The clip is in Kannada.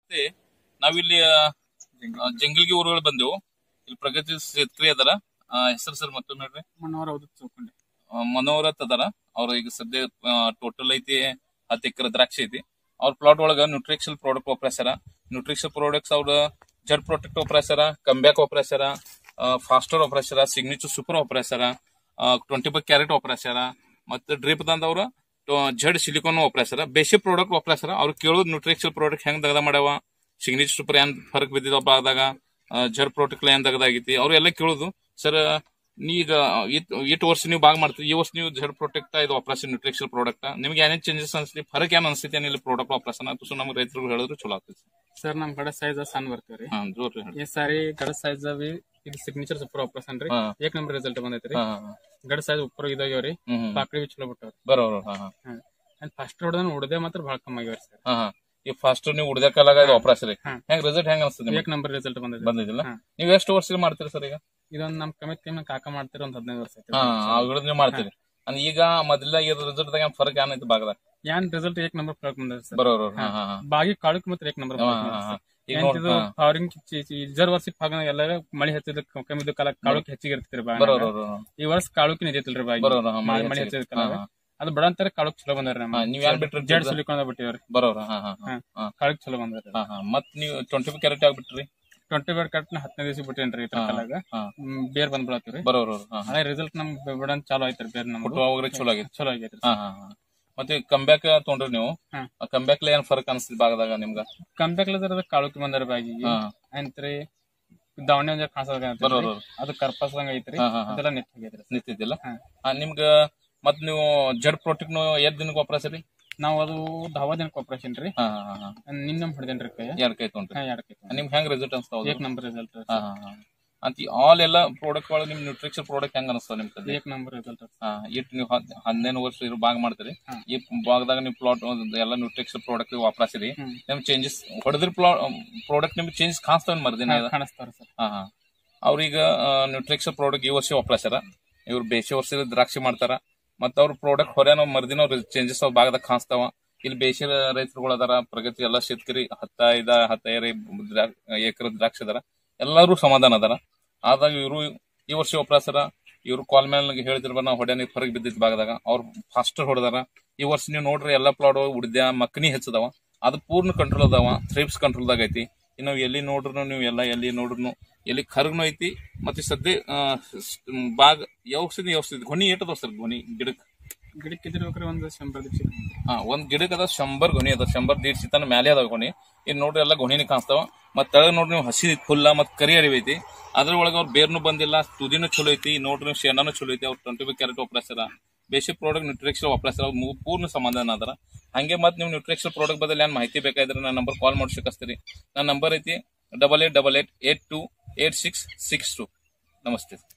ಮತ್ತೆ ನಾವಿಲ್ಲಿ ಆ, ಆ, ಜಂಗಲ್ಗಿ ಊರುಗಳು ಬಂದೆವು ಇಲ್ಲಿ ಪ್ರಗತಿ ಶೇತಕರಿ ಅದಾರ ಹೆಸರು ಸರ್ ಮತ್ತೊಮ್ಮೆ ಹೇಳ್ರಿ ಮನೋಹರ ಅವಧೂತ್ ಚೌಕಂಡಿ ಆ, ಮನೋರಥ್ ಅದಾರ ಅವ್ರ ಈಗ ಸದ್ಯ ಟೋಟಲ್ ಐತಿ ಹತ್ತು ಎಕರೆ ದ್ರಾಕ್ಷಿ ಐತಿ ಅವ್ರ ಪ್ಲಾಟ್ ಒಳಗ ನ್ಯೂಟ್ರಿಕ್ಷಲ್ ಪ್ರಾಡಕ್ಟ್ ವಾಪರ್ಸ್ಯಾರ ನ್ಯೂಟ್ರಿಕ್ಷಲ್ ಪ್ರಾಡಕ್ಟ್ಸ್ ಅವ್ರ ಜಡ್ ಪ್ರೊಟೆಕ್ಟ್ ವಾಪರ್ಸ್ಯಾರ ಕಂಬ್ಯಾಕ್ ವಾಪರ್ಸ್ಯಾರ ಫಾಸ್ಟರ್ ವಾಪರ್ಸ್ಯಾರ ಸಿಗ್ನೇಚರ್ ಸೂಪರ್ ವಾಪರ್ಸ್ಯಾರ ಟ್ವೆಂಟಿ ಫೈವ್ ಕ್ಯಾರೆಟ್ ವಾಪರ್ಸ್ಯಾರ ಮತ್ತೆ ಡ್ರಿಪ್ ದಂದವ್ರ ಜಡ್ ಸಿಲಿಕಾನ್ ವಾಪರ್ಸ್ಯಾರ ಬೇಸಿಕ್ ಪ್ರಾಡಕ್ಟ್ ವಾಪರ್ಸ್ಯಾರ ಅವ್ರು ಕೇಳೋದು ನ್ಯೂಟ್ರಿಕ್ಷಲ್ ಪ್ರಾಡಕ್ಟ್ ಹೆಂಗ್ ತೆಗ್ದ ಮಾಡ್ಯಾವ ಸಿಗ್ನೇಚರ್ ಸೂಪರ್ ಏನ್ ಫರಕ್ ಬಿದ್ದಿದ ಬಾದಾಗ ಜಡ್ ಪ್ರಾಡಕ್ಟ್ ಏನ್ ತೆಗ್ದಾಗೈತಿ ಅವ್ರೆಲ್ಲ ಕೇಳೋದು ಸರ್ ನೀಗ ಇಟ್ ವರ್ಷ ನೀವು ಬಾಗ್ ಮಾಡ್ತೀರಿ ಈ ವರ್ಷ ನೀವು ಜಡ್ ಪ್ರೊಟೆಕ್ಟ್ ಇದು ಆಪರೇಷನ್ ನ್ಯೂಟ್ರಿಕ್ಷಲ್ ಪ್ರಾಡಕ್ಟ್ ನಿಮ್ಗೆ ಏನೇನ್ ಚೇಂಜಸ್ ಅನ್ಸ್ತಿ ಫರಕ್ ಏನ್ ಅನ್ಸ್ತೈತಿ ಏನಿಲ್ಲ ಪ್ರಾಡಕ್ಟ್ ಆಪರೇಷನ್ ಅದು ಸೊ ನಮ್ಗೆ ರೈತರು ಹೇಳಿದ್ರು ಚಲೋ ಆಗ್ತೈತಿ ಸರ್ ನಮ್ ಕಡೆ ಸೈಜ್ ಸಣ್ಣ ಬರ್ತೇವ್ರಿ ಹಾ ಜೋರ್ರಿ ಹೇಳಿ ಈ ಸಾರಿ ಗಡ ಸೈಜ್ ಅವಿ ಇದು ಸಿಗ್ನೇಚರ್ ಸೂಪರ್ ಆಪರೇಷನ್ ರೀ ಹಾ. ಏಕ್ ನಂಬರ್ ರಿಸಲ್ಟ್ ಬಂದೈತ್ರಿ ಹಾ ಹಾ ಗಡ ಸೈಜ್ ಉಪ್ಪರ್ ಇದಾಗ್ಯಾವ್ರಿ ಹ್ಮ್ ಹ್ಮ್ ಪಾಕಡಿ ಬಿ ಚಲೋ ಬಿಟ್ಟವ್ರಿ ಬರೋರು ಹಾ ಹಾ ಅಂಡ್ ಫಸ್ಟ್ ಹೊಡೆದ ಉಡದೆ ಮಾತ್ರ ಬಹಳ ಕಮ್ಮಿ ಆಗ್ಯಾವ್ರಿ ಸರ್ ಹಾ ಹಾ ಈ ಫಸ್ಟ್ ನೀವು ಉಡ್ದ ಕಾಲಾಗ ಇದು ಆಪರೇಷನ್ ರೀ ಹಾ. ಹೆಂಗ್ ರಿಸಲ್ಟ್ ಹೆಂಗ್ ಅನ್ಸ್ತದೆ ನಿಮ್ಗೆ ಏಕ್ ನಂಬರ್ ರಿಸಲ್ಟ್ ಬಂದೈತಿ ಬಂದಿದ್ದಿಲ್ಲ ಹಾ. ನೀವು ಎಷ್ಟು ವರ್ಷ ಮಾಡ್ತೀರಿ ಸರ್ ಈಗ ಇದೊಂದ್ ನಮ್ ಕಮ್ಮಿ ಕಮ್ಮಿ ಕಾಕ ಮಾಡ್ತೀರ ಒಂದ್ ಹದಿನೈದು ವರ್ಷ ಐತಿ ಹಾ ಅವುಗಳ್ ನೀವು ಮಾಡ್ತೀರಿ ಅಂದ್ರೆ ಈಗ ಮೊದಲ ಈ ರಿಸಲ್ಟ್ ದಾಗ ಫರಕ್ ಏನೈತಿ ಬಾಗದಾಗ ಏನ್ ರಿಸಲ್ಟ್ ಏಕ್ ನಂಬರ್ ಪ್ರಾಡಕ್ಟ್ ಬಂದೈತಿ ಸರ್ ಬರೋರು ಹಾ ಹಾ ಹಾ ಬಾಗಿ ಕಾಳಕ್ ಮಾತ್ರ ಏಕ್ ನಂಬರ್ ಹಾ, ಹಾ, ಹಾ. ಈಗ ನೋಡ್ ಹಾ. ಫಾರಿಂಗ್ ಇಜರ್ ವರ್ಷ ಭಾಗ ಎಲ್ಲ ಮಳಿ ಹತ್ತಿದ ಕಮ್ಮಿ ಕಾಲ ಕಾಳುಕ್ ಹೆಚ್ಚಿಗೆ ಇರ್ತೀರಿ ಬಾಗಿ ಬರೋರು ಈ ವರ್ಷ ಕಾಳುಕಿನ ಇದೈತಿಲ್ರಿ ಬಾಗಿ ಬರೋರು ಹಾ, ಮಳೆ ಮಳಿ ಹೆಚ್ಚಿಗೆ. ಹತ್ತಿದ ಹಾ, ಕಾಲ ಹಾ. ಅದು ಬಡಂತರ ಕಾಳುಕ್ ಚಲೋ ಬಂದಾರ ಹಾ, ನೀವ್ ಯಾರ್ ಬಿಟ್ರಿ ಜಡ್ ಸುಲಿಕೊಂಡ ಬಿಟ್ಟಿವ್ರಿ ಬರೋರು ಹಾ ಹಾ ಹಾ ಹಾ. ಹಾ ಕಾಳುಕ್ ಚಲೋ ಬಂದಾರ ಹಾ ಹಾ ಮತ್ ನೀವು ಟ್ವೆಂಟಿ ಫೈವ್ ಕ್ಯಾರೆಟ್ ಆಗ್ಬಿಟ್ರಿ ಟ್ವೆಂಟಿ ಬೇರ್ ಕಟ್ ಹತ್ತನೇ ದಿವಸ ಬಿಟ್ಟೇನ್ರಿ ಇದ್ರ ಹಾ, ಕಾಲಾಗ ಹಾ. ಹ್ಮ್, ಬೇರ್ ಬಂದ್ ಬಿಡತ್ತೀವ್ರಿ ಬರೋರು ಹಾ ಹಾ ಹಳೆ ರಿಸಲ್ಟ್ ನಮ್ ಬಿಡನ್ ಚಾಲೋ ಐತ್ರಿ ಬೇರ್ ನಮ್ದು ಫೋಟೋ ಹೋಗ್ರಿ ಚಲೋ ಆಗೈತಿ ಚಲೋ ಆಗೈತ್ರಿ ಹಾ ಹಾ ಹಾ ಮತ್ತೆ ಕಂಬ್ಯಾಕ್ ತೊಗೊಂಡ್ರಿ ನೀವು ಹಾ. ಕಂಬ್ಯಾಕ್ ಏನ್ ಫರಕ್ ಅನ್ಸ್ತದ ಭಾಗದಾಗ ನಿಮ್ಗ ಕಂಬೇಕ್ಲದ ಕಾಳುಕ್ ಬಂದಾರ ಬಾಗಿಗೆ ಹಾ ಅಂತ್ರಿ ದಾವಣಿ ಒಂದ್ ಕಾಣಿಸೋದ ಬರೋರು ಅದು ಕರ್ಪಸ್ದಂಗ ಐತ್ರಿ ಹಾ ಹಾ ಹಾ ಅದೆಲ್ಲ ನೆಟ್ ಆಗೈತ್ರಿ ನಿಂತಿದ್ದಿಲ್ಲ ಹಾ. ಹಾ, ನಿಮ್ಗ ಮತ್ ನೀವು ಜಡ್ ಪ್ರೋಟಿಕ್ ಎಷ್ಟ್ ದಿನಕ್ಕೆ ವಾಪರಸ್ರಿ ನಾವ್ ಅದು ಧಾವಾ ದಿನಕ್ಕೆ ಆಪರೇಷನ್ ರೀ ಹಾ ಹಾ ಹಾ ನಿನ್ನಮ್ ಹೊಡೆದೇನ್ರಿ ಕೈ ಎರಡ್ ಕೈ ತೊಗೊಂಡ್ರಿ ಹಾ ಎರಡ್ ಕೈ ನಿಮ್ಗೆ ಹೆಂಗ್ ರಿಸಲ್ಟ್ ಅನ್ಸ್ತಾವ ಏಕ್ ನಂಬರ್ ರಿಸಲ್ಟ್ ಹಾ ಹಾ ಹಾ ಅಂತ ಆಲ್ ಎಲ್ಲ ಪ್ರಾಡಕ್ಟ್ ಒಳಗೆ ನಿಮ್ ನ್ಯೂಟ್ರಿಕ್ಷನ್ ಪ್ರಾಡಕ್ಟ್ ಹೆಂಗ್ ಅನಿಸ್ತಾವ ನಿಮ್ ಕಡೆ ಏಕ್ ನಂಬರ್ ರಿಸಲ್ಟ್ ಹಾ ಇಟ್ ನೀವು ಹದಿನೈದು ವರ್ಷ ಇರೋ ಭಾಗ ಮಾಡ್ತೀರಿ ಹಾ. ಈ ಭಾಗದಾಗ ನೀವು ಪ್ಲಾಟ್ ಎಲ್ಲ ನ್ಯೂಟ್ರಿಕ್ಷನ್ ಪ್ರಾಡಕ್ಟ್ ವಾಪರಾಸಿರಿ ಹ್ಮ್. ನಿಮ್ ಚೇಂಜಸ್ ಹೊಡೆದ್ರ ಪ್ರಾಡಕ್ಟ್ ನಿಮ್ಗೆ ಚೇಂಜಸ್ ಕಾಣಿಸ್ತಾವ ಮರ್ದಿನ ಇದು? ಕಾಣಿಸ್ತಾರ ಸರ್ ಹಾ ಹಾ ಅವ್ರೀಗ ನ್ಯೂಟ್ರಿಕ್ಷನ್ ಪ್ರಾಡಕ್ಟ್ ಈ ವರ್ಷ ವಾಪರಾಸ್ಯಾರ ಇವ್ರು ಬೇಸಿ ವರ್ಷ ದ್ರಾಕ್ಷಿ ಮಾಡ್ತಾರ ಮತ್ತ ಅವ್ರ ಪ್ರಾಡಕ್ಟ್ ಹೊರನೋ ಮರ್ದಿನ ಅವ್ರ ಚೇಂಜಸ್ ಅವ್ರ ಭಾಗದಾಗ ಕಾಣಿಸ್ತಾವ ಇಲ್ಲಿ ಬೇಸಿ ರೈತರುಗಳು ಅದಾರ ಪ್ರಗತಿ ಎಲ್ಲ ಶೇತಕರಿ ಹತ್ತೈದ ಹತ್ತೈದು ಎಕರೆ ದ್ರಾಕ್ಷಿ ಅದಾರ ಎಲ್ಲರೂ ಸಮಾಧಾನ ಅದಾರ ಆದಾಗ ಇವರು ಈ ವರ್ಷ ವಾಪರಾಸ್ಯಾರ ಇವ್ರು ಕಾಲ್ ಮೇಲೆ ಹೇಳಿದ್ರ ನಾವು ಹೊಡ್ಯಾನ ಹೊರಗೆ ಬಿದ್ದಿದ್ದ ಭಾಗದಾಗ ಅವ್ರು ಫಾಸ್ಟರ್ ಹೊಡೆದಾರ ಈ ವರ್ಷ ನೀವು ನೋಡ್ರಿ ಎಲ್ಲಾ ಪ್ಲಾಟ್ ಉಡ್ದ್ಯ ಮಕ್ಕನಿ ಹೆಚ್ಚದವ ಅದು ಪೂರ್ಣ ಕಂಟ್ರೋಲ್ ಅದಾವ ಥ್ರಿಪ್ಸ್ ಕಂಟ್ರೋಲ್ದಾಗ ಐತಿ ಇನ್ನು ಎಲ್ಲಿ ನೋಡ್ರು ನೀವು ಎಲ್ಲ ಎಲ್ಲಿ ನೋಡ್ರು ಎಲ್ಲಿ ಕರ್ಗ್ನು ಐತಿ ಮತ್ತೆ ಸದ್ಯ ಆ, ಸ್- ಮ್, ಬಾಗ್ ಯೌಸಿದ್ ಯೌಸಿದ್ ಗೊನಿ ಏಟದ ಸರ್ ಗೊನಿ ಗಿಡಕ್ ಗಿಡಕ್ಕೆ ಇದ್ದಿರ್ಬೇಕ್ರಿ ಒಂದು ಶಂಬರ್ ದಿವಸ ಹಾ ಒಂದ್ ಗಿಡಕ್ ಅದ ಶಂಬರ್ ಗೊನಿ ಅದ ಶಂಬರ್ ದೀಡ್ಸಿ ತನ ಮ್ಯಾಲೆ ಅದಾವ ಗೊನಿ ಇನ್ ನೋಡ್ರಿ ಎಲ್ಲ ಗೊನಿನ ಕಾಣಿಸ್ತಾವ ಮತ್ ತೆಳಗ್ ನೋಡ್ರಿ ನೀವು ಹಸಿ ಫುಲ್ಲ ಮತ್ ಕರಿ ಅರಿವೈತಿ ಅದ್ರ ಒಳಗ ಅವ್ರ ಬೇರ್ನು ಬಂದಿಲ್ಲ ತುದಿನೂ ಚಲೋ ಐತಿ ನೋಡ್ರಿ ನೀವು ಶೇನಾನು ಚಲೋ ಐತಿ ಅವ್ರ ಟ್ವೆಂಟಿ ಫೈವ್ ಕ್ಯಾರೆಟ್ ವಾಪರಾಸ್ಯಾರ ಬೇಸಿಕ್ ಪ್ರಾಡಕ್ಟ್ ನ್ಯೂಟ್ರಿಕ್ಷನ್ ವಾಪರಾಸ್ಯಾರ ಅವ್ರ್ ಮೂ- ಪೂರ್ಣ ಸಮಾಧಾನ ಅದಾರ ಹಂಗೆ ಮತ್ ನೀವು ನ್ಯೂಟ್ರಿಕ್ಷನ್ ಪ್ರಾಡಕ್ಟ್ ಬದಲು ಏನ್ ಮಾಹಿತಿ ಬೇಕಾದ್ರೆ ನನ್ನ ನಂಬರ್ ಕಾಲ್ ಮಾಡಿ ಸಿಕ್ಕಸ್ತೀರಿ ನನ್ನ ನಂಬರ್ ಐತಿ double eight double eight eight two eight six six two ನಮಸ್ತೆ